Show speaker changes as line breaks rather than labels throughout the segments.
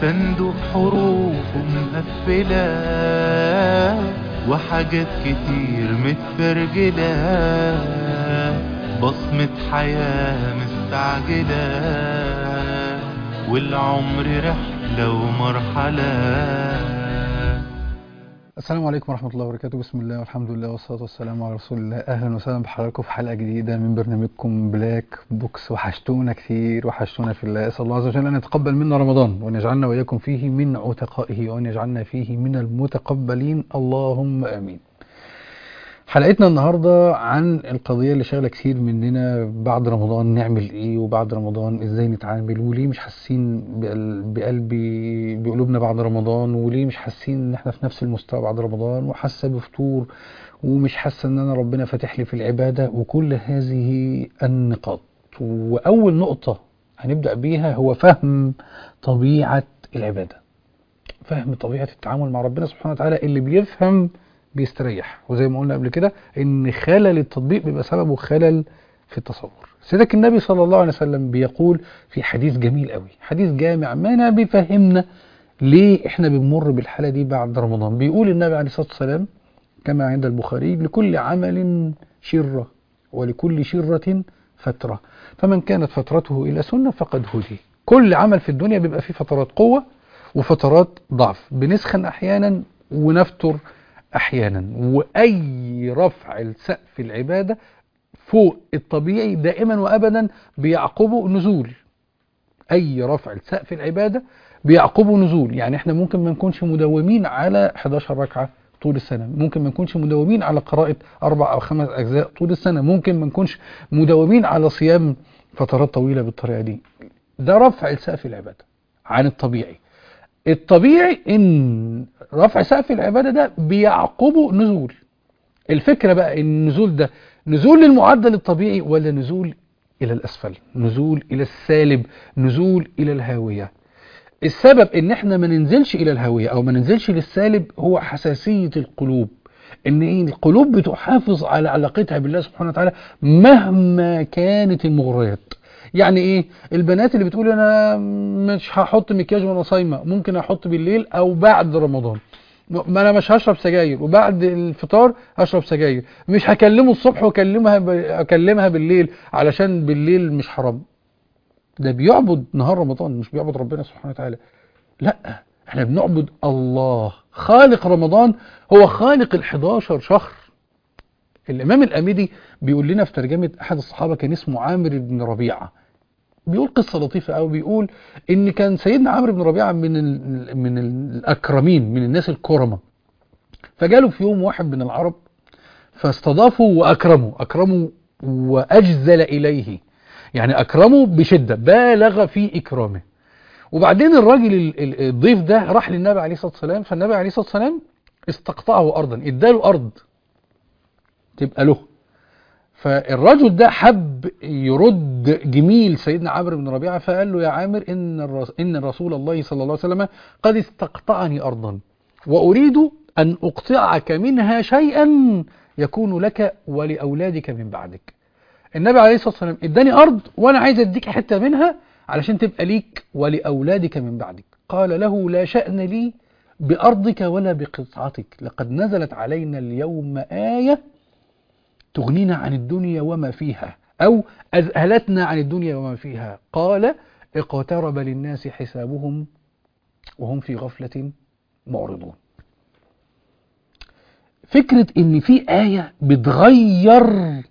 صندوق حروفه مقفلة وحاجات كتير متبرجلة بصمة حياة مستعجلة والعمر رحلة ومرحلة
السلام عليكم ورحمة الله وبركاته بسم الله والحمد لله والصلاة والسلام على رسول الله أهلا وسهلا بحضراتكم في حلقة جديدة من برنامجكم بلاك بوكس وحشتونا كتير وحشتونا في الله أسأل الله عز وجل أن يتقبل منا رمضان وأن يجعلنا وإياكم فيه من عتقائه وأن يجعلنا فيه من المتقبلين اللهم آمين حلقتنا النهاردة عن القضية اللي شغلة كتير مننا بعد رمضان نعمل ايه وبعد رمضان ازاي نتعامل وليه مش حاسين بقل- بقلبي بقلوبنا بعد رمضان وليه مش حاسين ان احنا في نفس المستوى بعد رمضان وحاسة بفتور ومش حاسة ان انا ربنا فاتح لي في العبادة وكل هذه النقاط واول نقطة هنبدأ بيها هو فهم طبيعة العبادة فهم طبيعة التعامل مع ربنا سبحانه وتعالى اللي بيفهم بيستريح وزي ما قلنا قبل كده ان خلل التطبيق بيبقى سببه خلل في التصور سيدك النبي صلى الله عليه وسلم بيقول في حديث جميل قوي حديث جامع مانع بيفهمنا ليه احنا بنمر بالحالة دي بعد رمضان بيقول النبي عليه الصلاة والسلام كما عند البخاري لكل عمل شرة ولكل شرة فترة فمن كانت فترته إلى سنة فقد هدي كل عمل في الدنيا بيبقى فيه فترات قوة وفترات ضعف بنسخن أحيانا ونفتر أحيانا وأي رفع لسقف العبادة فوق الطبيعي دائما وأبدا بيعقبه نزول أي رفع لسقف العبادة بيعقبه نزول يعني احنا ممكن ما نكونش مداومين على 11 ركعة طول السنة ممكن ما نكونش مداومين على قراءة أربع أو خمس أجزاء طول السنة ممكن ما نكونش مداومين على صيام فترات طويلة بالطريقة دي ده رفع لسقف العبادة عن الطبيعي الطبيعي ان رفع سقف العبادة ده بيعقبه نزول الفكرة بقى ان النزول ده نزول للمعدل الطبيعي ولا نزول الى الاسفل نزول الى السالب نزول الى الهاوية السبب ان احنا ما ننزلش الى الهاوية او ما ننزلش للسالب هو حساسية القلوب ان ايه القلوب بتحافظ على علاقتها بالله سبحانه وتعالى مهما كانت المغريات يعني ايه البنات اللي بتقول انا مش هحط مكياج وانا صايمه ممكن احط بالليل او بعد رمضان ما انا مش هشرب سجاير وبعد الفطار هشرب سجاير مش هكلمه الصبح واكلمها ب... اكلمها بالليل علشان بالليل مش حرام ده بيعبد نهار رمضان مش بيعبد ربنا سبحانه وتعالى لا احنا بنعبد الله خالق رمضان هو خالق ال11 شهر الامام الاميدي بيقول لنا في ترجمه احد الصحابه كان اسمه عامر بن ربيعه بيقول قصه لطيفه قوي بيقول ان كان سيدنا عمرو بن ربيعه من ال من الاكرمين من الناس الكرمه فجاله في يوم واحد من العرب فاستضافه واكرمه اكرمه واجزل اليه يعني اكرمه بشده بالغ في اكرامه وبعدين الراجل ال- ال- الضيف ده راح للنبي عليه الصلاه والسلام فالنبي عليه الصلاه والسلام استقطعه ارضا اداله ارض تبقى له فالرجل ده حب يرد جميل سيدنا عامر بن ربيعة فقال له يا عامر إن, الرس إن رسول الله صلى الله عليه وسلم قد استقطعني أرضا وأريد أن أقطعك منها شيئا يكون لك ولأولادك من بعدك النبي عليه الصلاة والسلام اداني أرض وأنا عايز أديك حتة منها علشان تبقى ليك ولأولادك من بعدك قال له لا شأن لي بأرضك ولا بقطعتك لقد نزلت علينا اليوم آية تغنينا عن الدنيا وما فيها أو أذهلتنا عن الدنيا وما فيها قال اقترب للناس حسابهم وهم في غفلة معرضون فكرة ان في آية بتغير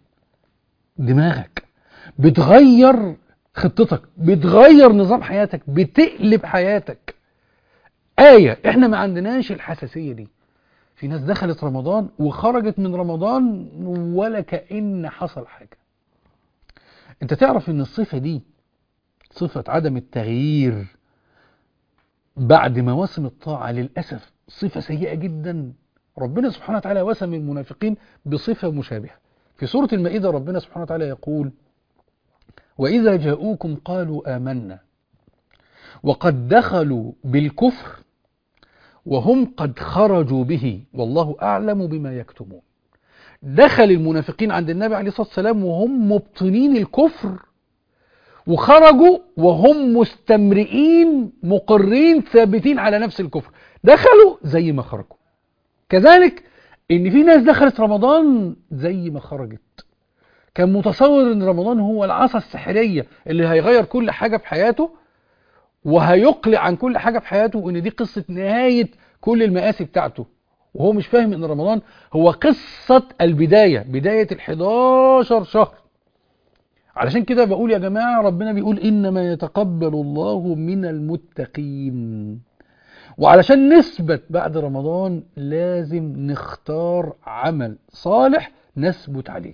دماغك بتغير خطتك بتغير نظام حياتك بتقلب حياتك آية احنا ما عندناش الحساسية دي في ناس دخلت رمضان وخرجت من رمضان ولا كأن حصل حاجة انت تعرف ان الصفة دي صفة عدم التغيير بعد مواسم الطاعة للأسف صفة سيئة جدا ربنا سبحانه وتعالى وسم المنافقين بصفة مشابهة في سورة المائدة ربنا سبحانه وتعالى يقول وإذا جاءوكم قالوا آمنا وقد دخلوا بالكفر وهم قد خرجوا به والله أعلم بما يكتمون دخل المنافقين عند النبي عليه الصلاة والسلام وهم مبطنين الكفر وخرجوا وهم مستمرئين مقرين ثابتين على نفس الكفر دخلوا زي ما خرجوا كذلك ان في ناس دخلت رمضان زي ما خرجت كان متصور ان رمضان هو العصا السحرية اللي هيغير كل حاجة في حياته وهيقلع عن كل حاجة في حياته وان دي قصة نهاية كل المآسي بتاعته وهو مش فاهم ان رمضان هو قصة البداية بداية ال11 شهر علشان كده بقول يا جماعة ربنا بيقول إنما يتقبل الله من المتقين وعلشان نثبت بعد رمضان لازم نختار عمل صالح نثبت عليه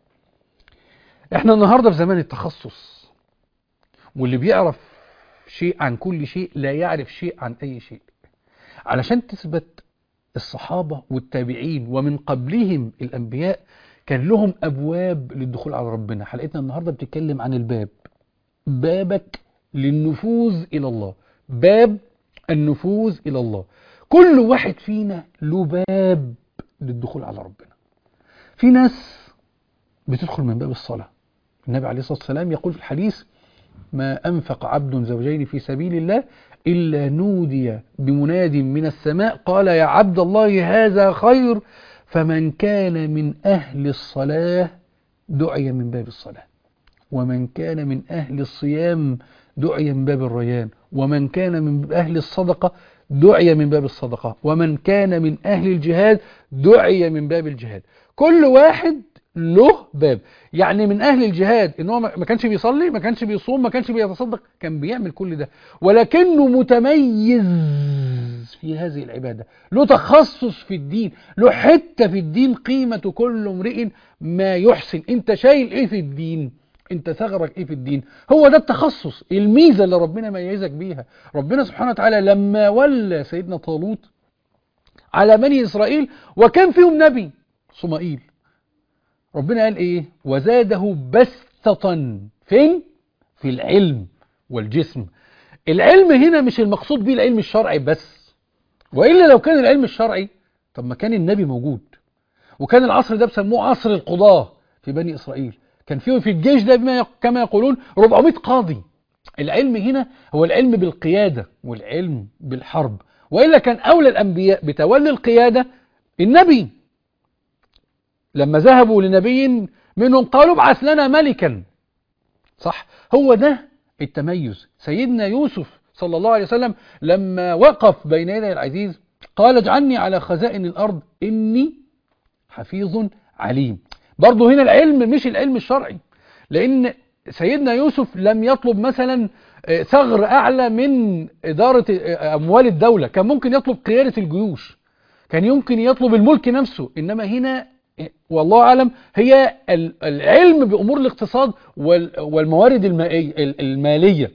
احنا النهاردة في زمان التخصص واللي بيعرف شيء عن كل شيء لا يعرف شيء عن أي شيء علشان تثبت الصحابة والتابعين ومن قبلهم الأنبياء كان لهم أبواب للدخول على ربنا حلقتنا النهاردة بتتكلم عن الباب بابك للنفوذ إلى الله باب النفوذ إلى الله كل واحد فينا له باب للدخول على ربنا في ناس بتدخل من باب الصلاة النبي عليه الصلاة والسلام يقول في الحديث ما أنفق عبد زوجين في سبيل الله إلا نودي بمناد من السماء قال يا عبد الله هذا خير فمن كان من أهل الصلاة دعي من باب الصلاة ومن كان من أهل الصيام دعي من باب الريان ومن كان من أهل الصدقة دعي من باب الصدقة ومن كان من أهل الجهاد دعي من باب الجهاد كل واحد له باب يعني من أهل الجهاد إن هو ما كانش بيصلي ما كانش بيصوم ما كانش بيتصدق كان بيعمل كل ده ولكنه متميز في هذه العبادة له تخصص في الدين له حتة في الدين قيمة كل امرئ ما يحسن انت شايل ايه في الدين انت ثغرك ايه في الدين هو ده التخصص الميزة اللي ربنا ميزك بيها ربنا سبحانه وتعالى لما ولى سيدنا طالوت على بني إسرائيل وكان فيهم نبي صمائيل ربنا قال ايه وزاده بسطة فين في العلم والجسم العلم هنا مش المقصود بيه العلم الشرعي بس وإلا لو كان العلم الشرعي طب ما كان النبي موجود وكان العصر ده بسموه عصر القضاة في بني إسرائيل كان فيه في الجيش ده بما كما يقولون 400 قاضي العلم هنا هو العلم بالقيادة والعلم بالحرب وإلا كان أولى الأنبياء بتولي القيادة النبي لما ذهبوا لنبي منهم قالوا ابعث لنا ملكا صح هو ده التميز سيدنا يوسف صلى الله عليه وسلم لما وقف بين يدي العزيز قال اجعلني على خزائن الأرض إني حفيظ عليم برضه هنا العلم مش العلم الشرعي لأن سيدنا يوسف لم يطلب مثلا ثغر أعلى من إدارة أموال الدولة كان ممكن يطلب قيادة الجيوش كان يمكن يطلب الملك نفسه إنما هنا والله أعلم هي العلم بأمور الاقتصاد والموارد المالية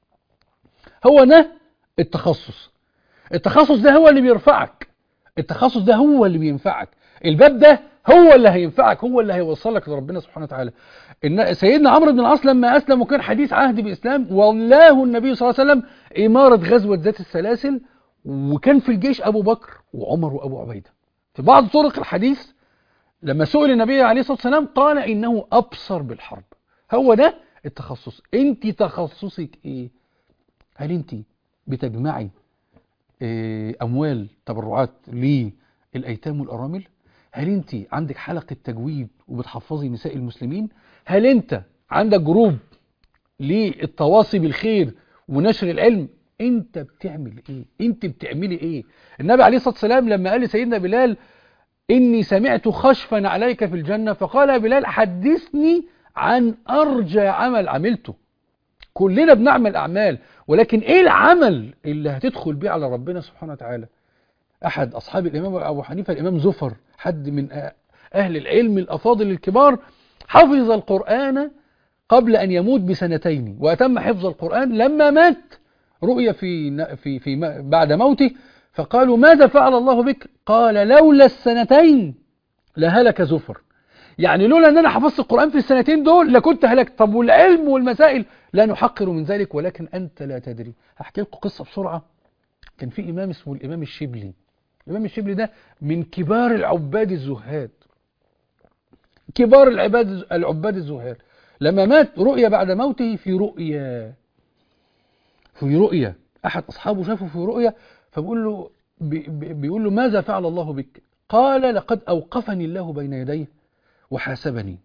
هو ده التخصص التخصص ده هو اللي بيرفعك التخصص ده هو اللي بينفعك الباب ده هو اللي هينفعك هو اللي هيوصلك لربنا سبحانه وتعالى إن سيدنا عمرو بن العاص لما أسلم وكان حديث عهد بإسلام والله النبي صلى الله عليه وسلم إمارة غزوة ذات السلاسل وكان في الجيش أبو بكر وعمر وأبو عبيدة في بعض طرق الحديث لما سئل النبي عليه الصلاة والسلام قال إنه أبصر بالحرب هو ده التخصص انت تخصصك ايه هل انت بتجمعي إيه أموال تبرعات للأيتام والأرامل هل انت عندك حلقة تجويد وبتحفظي نساء المسلمين هل انت عندك جروب للتواصي بالخير ونشر العلم انت بتعمل ايه انت بتعملي ايه النبي عليه الصلاة والسلام لما قال لسيدنا بلال إني سمعت خشفا عليك في الجنة فقال يا بلال حدثني عن أرجى عمل عملته كلنا بنعمل أعمال ولكن إيه العمل اللي هتدخل بيه على ربنا سبحانه وتعالى أحد أصحاب الإمام أبو حنيفة الإمام زفر حد من أهل العلم الأفاضل الكبار حفظ القرآن قبل أن يموت بسنتين وأتم حفظ القرآن لما مات رؤيا في, في, في بعد موته فقالوا ماذا فعل الله بك قال لولا السنتين لهلك زفر يعني لولا ان انا حفظت القرآن في السنتين دول لكنت هلكت طب والعلم والمسائل لا نحقر من ذلك ولكن انت لا تدري هحكي لكم قصة بسرعة كان في امام اسمه الامام الشبلي الامام الشبلي ده من كبار العباد الزهاد كبار العباد العباد الزهاد لما مات رؤيا بعد موته في رؤيا في رؤيا أحد أصحابه شافه في رؤيا فبيقول له بي- بي- بيقول له ماذا فعل الله بك قال لقد أوقفني الله بين يديه وحاسبني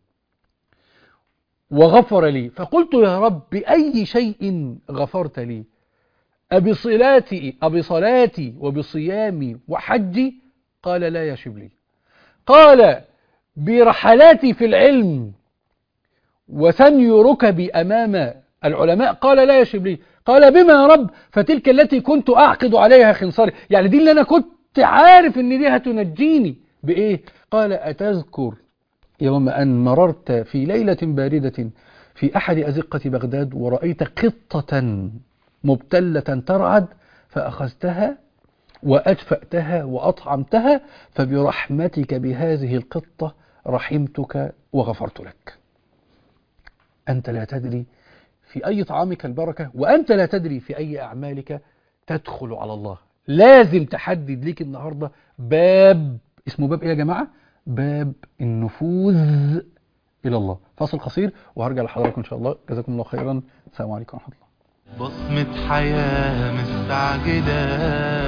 وغفر لي فقلت يا رب بأي شيء غفرت لي أبصلاتي أبصلاتي وبصيامي وحجي قال لا يا شبلي قال برحلاتي في العلم وثني ركبي أمام العلماء قال لا يا شبلي قال بما يا رب فتلك التي كنت أعقد عليها خنصري يعني دي اللي أنا كنت عارف إن دي هتنجيني بإيه قال أتذكر يوم أن مررت في ليلة باردة في أحد أزقة بغداد ورأيت قطة مبتلة ترعد فأخذتها وأدفأتها وأطعمتها فبرحمتك بهذه القطة رحمتك وغفرت لك أنت لا تدري في أي طعامك البركة وأنت لا تدري في أي أعمالك تدخل على الله لازم تحدد ليك النهاردة باب اسمه باب إيه يا جماعة باب النفوذ إلى الله فاصل قصير وهرجع لحضراتكم إن شاء الله جزاكم الله خيرا السلام عليكم ورحمة الله
بصمة حياة مستعجلة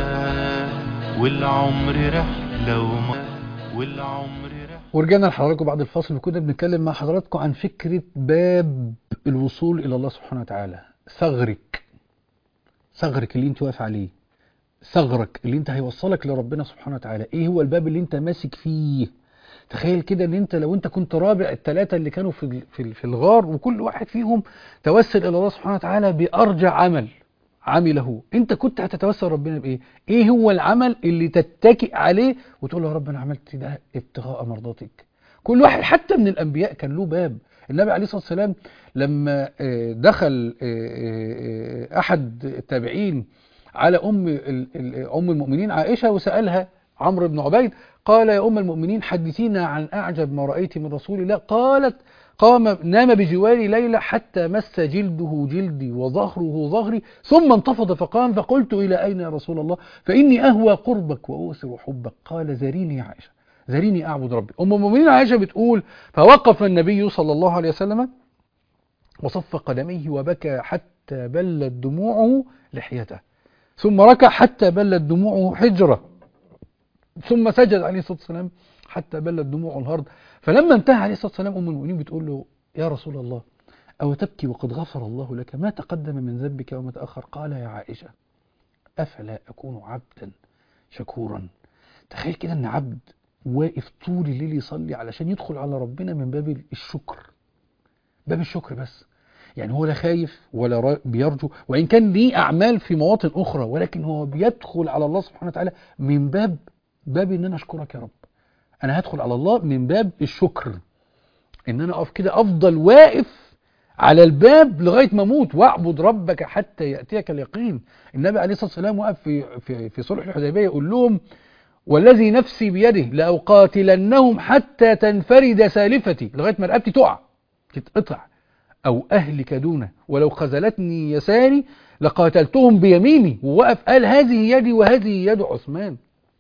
والعمر رحلة وما والعمر رحلة
ورجعنا لحضراتكم بعد الفاصل وكنا بنتكلم مع حضراتكم عن فكرة باب الوصول إلى الله سبحانه وتعالى ثغرك ثغرك اللي انت واقف عليه ثغرك اللي انت هيوصلك لربنا سبحانه وتعالى ايه هو الباب اللي انت ماسك فيه تخيل كده ان انت لو انت كنت رابع الثلاثة اللي كانوا في ال- في ال- في الغار وكل واحد فيهم توسل الى الله سبحانه وتعالى بارجع عمل عمله انت كنت هتتوسل ربنا بايه ايه هو العمل اللي تتكئ عليه وتقول له يا رب انا عملت ده ابتغاء مرضاتك كل واحد حتى من الانبياء كان له باب النبي عليه الصلاه والسلام لما آه، دخل آه، آه، آه، احد التابعين على ام ال- ال- ام المؤمنين عائشه وسالها عمرو بن عبيد قال يا ام المؤمنين حدثينا عن اعجب ما رايت من رسول الله قالت قام نام بجواري ليلة حتى مس جلده جلدي وظهره ظهري ثم انتفض فقام فقلت إلى أين يا رسول الله فإني أهوى قربك وأوسر حبك قال ذريني يا عائشة ذريني أعبد ربي أم المؤمنين عائشة بتقول فوقف النبي صلى الله عليه وسلم وصف قدميه وبكى حتى بلت دموعه لحيته ثم ركع حتى بلت دموعه حجرة ثم سجد عليه الصلاة والسلام حتى بلت دموعه الأرض فلما انتهى عليه الصلاة والسلام أم المؤمنين بتقول له يا رسول الله أو تبكي وقد غفر الله لك ما تقدم من ذنبك وما تأخر قال يا عائشة أفلا أكون عبدا شكورا تخيل كده أن عبد واقف طول الليل يصلي علشان يدخل على ربنا من باب الشكر باب الشكر بس يعني هو لا خايف ولا را- بيرجو وإن كان ليه أعمال في مواطن أخرى ولكن هو بيدخل على الله سبحانه وتعالى من باب باب إن أنا أشكرك يا رب أنا هدخل على الله من باب الشكر إن أنا أقف كده أفضل واقف على الباب لغاية ما أموت واعبد ربك حتى يأتيك اليقين النبي عليه الصلاة والسلام وقف في في في صلح الحديبية يقول لهم والذي نفسي بيده لأقاتلنهم حتى تنفرد سالفتي لغاية ما رقبتي تقع تتقطع أو أهلك دونه ولو خذلتني يساري لقاتلتهم بيميني ووقف قال هذه يدي وهذه يد عثمان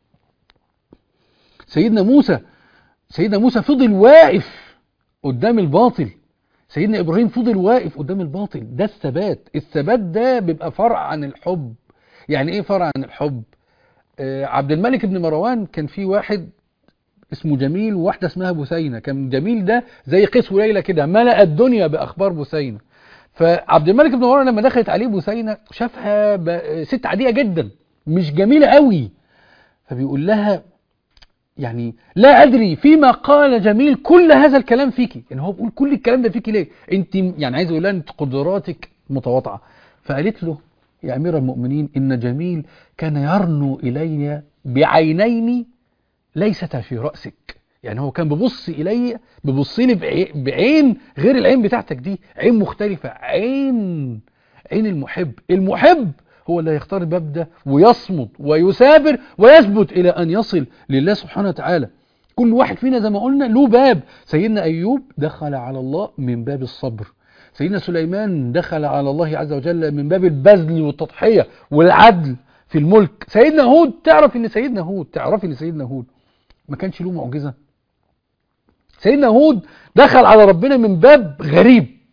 سيدنا موسى سيدنا موسى فضل واقف قدام الباطل سيدنا إبراهيم فضل واقف قدام الباطل ده الثبات الثبات ده بيبقى فرع عن الحب يعني ايه فرع عن الحب آه عبد الملك بن مروان كان في واحد اسمه جميل وواحدة اسمها بثينة كان جميل ده زي قيس وليلى كده ملأ الدنيا بأخبار بثينة فعبد الملك بن مروان لما دخلت عليه بثينة شافها ب- ست عادية جدا مش جميلة قوي فبيقول لها يعني لا أدري فيما قال جميل كل هذا الكلام فيكي يعني هو بيقول كل الكلام ده فيكي ليه انت يعني عايز يقول لها انت قدراتك متواطعة فقالت له يا أمير المؤمنين إن جميل كان يرنو إلي بعينين ليستا في رأسك يعني هو كان بيبص إلي بيبص لي بعي- بعين غير العين بتاعتك دي عين مختلفة عين عين المحب المحب هو اللي هيختار الباب ده ويصمد ويثابر ويثبت إلى أن يصل لله سبحانه وتعالى كل واحد فينا زي ما قلنا له باب سيدنا أيوب دخل على الله من باب الصبر سيدنا سليمان دخل على الله عز وجل من باب البذل والتضحية والعدل في الملك سيدنا هود تعرف ان سيدنا هود تعرفي ان سيدنا هود ما كانش له معجزة سيدنا هود دخل على ربنا من باب غريب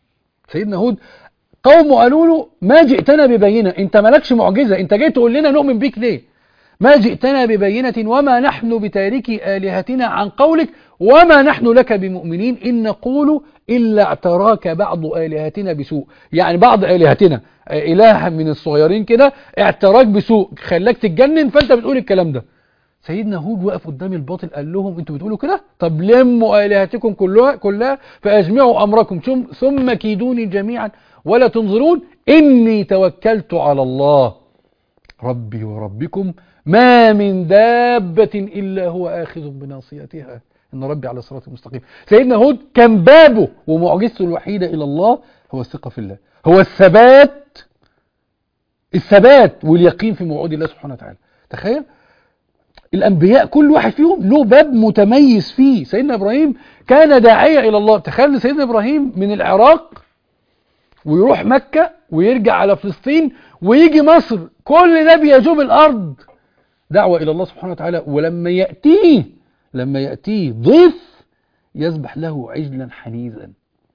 سيدنا هود قومه قالوا له ما جئتنا ببينة انت مالكش معجزة انت جاي تقول لنا نؤمن بيك ليه ما جئتنا ببينة وما نحن بتاركي آلهتنا عن قولك وما نحن لك بمؤمنين إن نقول إلا اعتراك بعض آلهتنا بسوء يعني بعض آلهتنا آه، إله من الصغيرين كده اعتراك بسوء خلاك تتجنن فأنت بتقول الكلام ده سيدنا هود وقف قدام الباطل قال لهم انتوا بتقولوا كده طب لموا آلهتكم كلها كلها فأجمعوا أمركم ثم ثم كيدوني جميعا ولا تنظرون إني توكلت على الله ربي وربكم ما من دابة إلا هو آخذ بناصيتها إن ربي على صراط مستقيم سيدنا هود كان بابه ومعجزته الوحيدة إلى الله هو الثقة في الله هو الثبات الثبات واليقين في موعود الله سبحانه وتعالى تخيل الأنبياء كل واحد فيهم له باب متميز فيه سيدنا إبراهيم كان داعية إلى الله تخيل سيدنا إبراهيم من العراق ويروح مكة ويرجع على فلسطين ويجي مصر كل ده بيجوب الأرض دعوة إلى الله سبحانه وتعالى ولما يأتيه لما يأتيه ضيف يذبح له عجلا حنيذا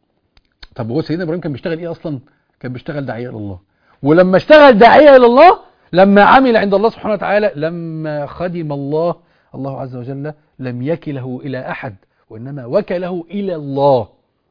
طب هو سيدنا إبراهيم كان بيشتغل إيه أصلا كان بيشتغل داعية إلى الله ولما اشتغل داعية إلى الله لما عمل عند الله سبحانه وتعالى لما خدم الله الله عز وجل لم يكله إلى أحد وإنما وكله إلى الله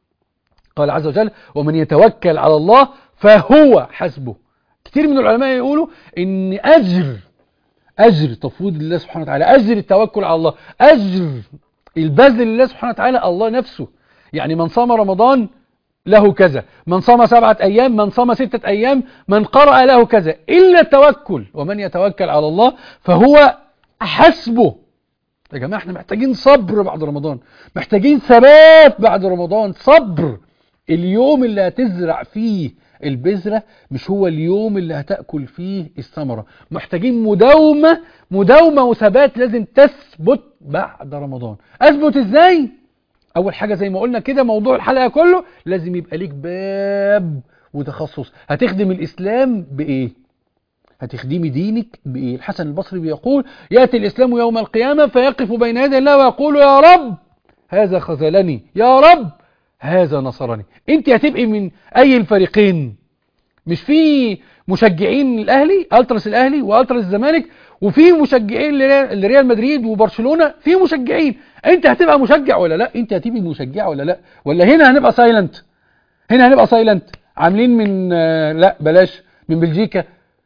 قال عز وجل ومن يتوكل على الله فهو حسبه كتير من العلماء يقولوا ان اجر اجر تفويض لله سبحانه وتعالى اجر التوكل على الله اجر البذل لله سبحانه وتعالى الله نفسه يعني من صام رمضان له كذا من صام سبعة أيام من صام ستة أيام من قرأ له كذا إلا التوكل ومن يتوكل على الله فهو حسبه يا جماعة احنا محتاجين صبر بعد رمضان محتاجين ثبات بعد رمضان صبر اليوم اللي هتزرع فيه البذرة مش هو اليوم اللي هتأكل فيه الثمرة محتاجين مداومة مداومة وثبات لازم تثبت بعد رمضان أثبت إزاي؟ أول حاجة زي ما قلنا كده موضوع الحلقة كله لازم يبقى ليك باب وتخصص هتخدم الإسلام بإيه؟ هتخدمي دينك بإيه؟ الحسن البصري بيقول يأتي الإسلام يوم القيامة فيقف بين يدي الله ويقول يا رب هذا خذلني يا رب هذا نصرني انت هتبقي من اي الفريقين مش في مشجعين الاهلي التراس الاهلي والتراس الزمالك وفي مشجعين لريال لريال مدريد وبرشلونه في مشجعين انت هتبقى مشجع ولا لا انت هتبقي مشجع ولا لا ولا هنا هنبقى سايلنت هنا هنبقى سايلنت عاملين من آه، لا بلاش من بلجيكا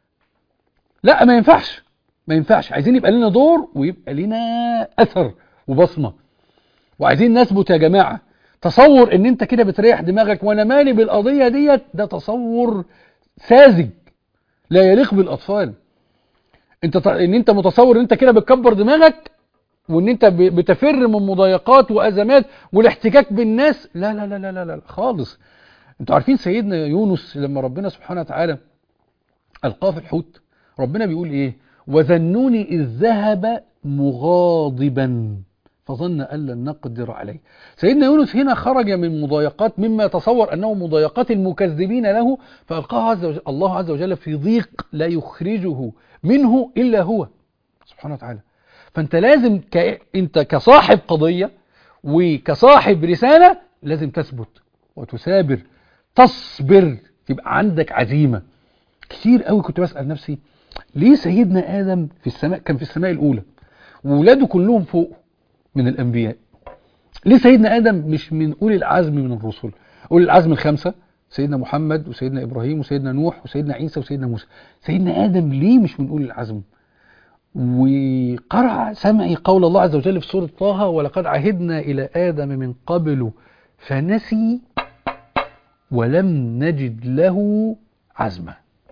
لا ما ينفعش ما ينفعش عايزين يبقى لنا دور ويبقى لنا اثر وبصمه وعايزين نثبت يا جماعه تصور ان انت كده بتريح دماغك وانا مالي بالقضيه ديت ده تصور ساذج لا يليق بالاطفال انت ط- ان انت متصور ان انت كده بتكبر دماغك وان انت ب- بتفر من مضايقات وازمات والاحتكاك بالناس لا لا لا لا لا, لا خالص انتوا عارفين سيدنا يونس لما ربنا سبحانه وتعالى القاه في الحوت ربنا بيقول ايه وذنوني اذ ذهب مغاضبا فظن أن لن نقدر عليه سيدنا يونس هنا خرج من مضايقات مما يتصور أنه مضايقات المكذبين له فألقاه عز وجل الله عز وجل في ضيق لا يخرجه منه إلا هو سبحانه وتعالى فأنت لازم ك... أنت كصاحب قضية وكصاحب رسالة لازم تثبت وتثابر تصبر يبقى عندك عزيمة كتير قوي كنت بسأل نفسي ليه سيدنا آدم في السماء كان في السماء الأولى وولاده كلهم فوق من الأنبياء ليه سيدنا آدم مش من أولي العزم من الرسل أولي العزم الخمسة سيدنا محمد وسيدنا إبراهيم وسيدنا نوح وسيدنا عيسى وسيدنا موسى سيدنا آدم ليه مش من أولي العزم وقرأ سمعي قول الله عز وجل في سورة طه ولقد عهدنا إلى آدم من قبل فنسي ولم نجد له عزما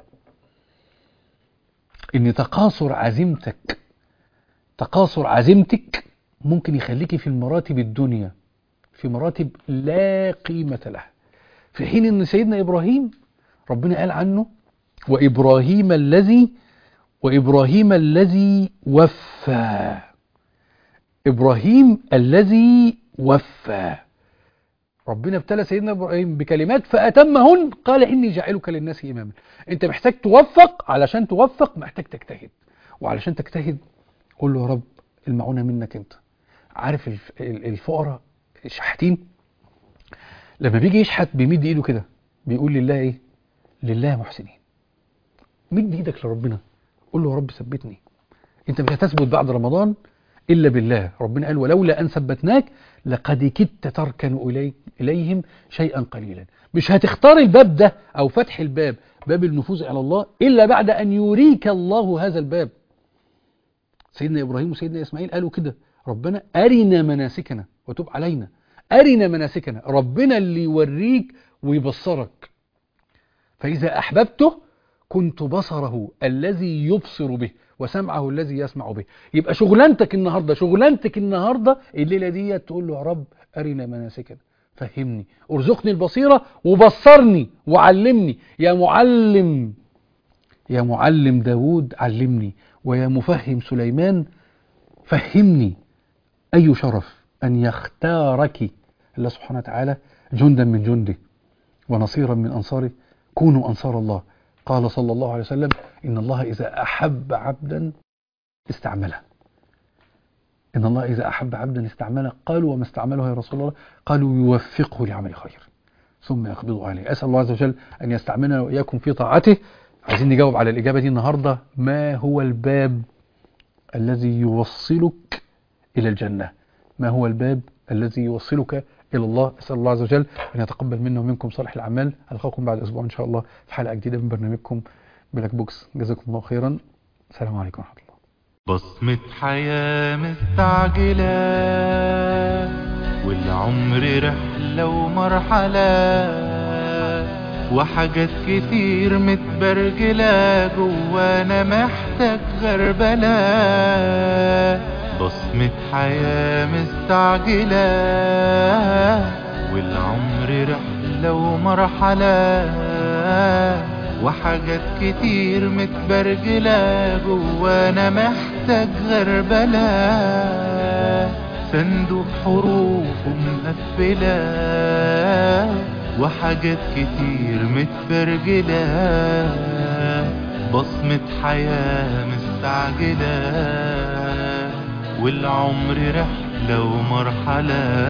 ان تقاصر عزيمتك تقاصر عزيمتك ممكن يخليكي في المراتب الدنيا في مراتب لا قيمة لها في حين ان سيدنا ابراهيم ربنا قال عنه وابراهيم الذي وابراهيم الذي وفى ابراهيم الذي وفى ربنا ابتلى سيدنا ابراهيم بكلمات فاتمهن قال اني جاعلك للناس اماما انت محتاج توفق علشان توفق محتاج تجتهد وعلشان تجتهد قول له يا رب المعونه منك انت عارف الف- ال- الفقراء الشحاتين لما بيجي يشحت بيمد ايده كده بيقول لله ايه لله محسنين مد ايدك لربنا قول له يا رب ثبتني انت مش هتثبت بعد رمضان الا بالله ربنا قال ولولا ان ثبتناك لقد كدت تركن إلي اليهم شيئا قليلا مش هتختار الباب ده او فتح الباب باب النفوذ على الله الا بعد ان يريك الله هذا الباب سيدنا ابراهيم وسيدنا اسماعيل قالوا كده ربنا ارنا مناسكنا وتب علينا ارنا مناسكنا ربنا اللي يوريك ويبصرك فاذا احببته كنت بصره الذي يبصر به وسمعه الذي يسمع به يبقى شغلانتك النهارده شغلانتك النهارده الليله دي تقول له يا رب ارنا مناسكنا فهمني ارزقني البصيره وبصرني وعلمني يا معلم يا معلم داود علمني ويا مفهم سليمان فهمني أي شرف أن يختارك الله سبحانه وتعالى جندا من جنده ونصيرا من أنصاره كونوا أنصار الله قال صلى الله عليه وسلم إن الله إذا أحب عبدا استعمله إن الله إذا أحب عبدا استعمله قالوا وما استعمله يا رسول الله قالوا يوفقه لعمل خير ثم يقبضه عليه أسأل الله عز وجل أن يستعملنا وإياكم في طاعته عايزين نجاوب على الإجابة دي النهاردة ما هو الباب الذي يوصلك إلى الجنة ما هو الباب الذي يوصلك إلى الله أسأل الله عز وجل أن يتقبل منا ومنكم صالح الأعمال ألقاكم بعد أسبوع إن شاء الله في حلقة جديدة من برنامجكم بلاك بوكس جزاكم الله خيرا السلام عليكم ورحمة الله
بصمة حياة مستعجلة والعمر رحلة ومرحلة وحاجات كتير متبرجلة جوانا محتاج غربلة بصمة حياة مستعجلة والعمر رحلة ومرحلة وحاجات كتير متبرجلة جوانا محتاج غربلة صندوق حروف مقفلة وحاجات كتير متبرجلة بصمة حياة مستعجلة والعمر رحلة ومرحلة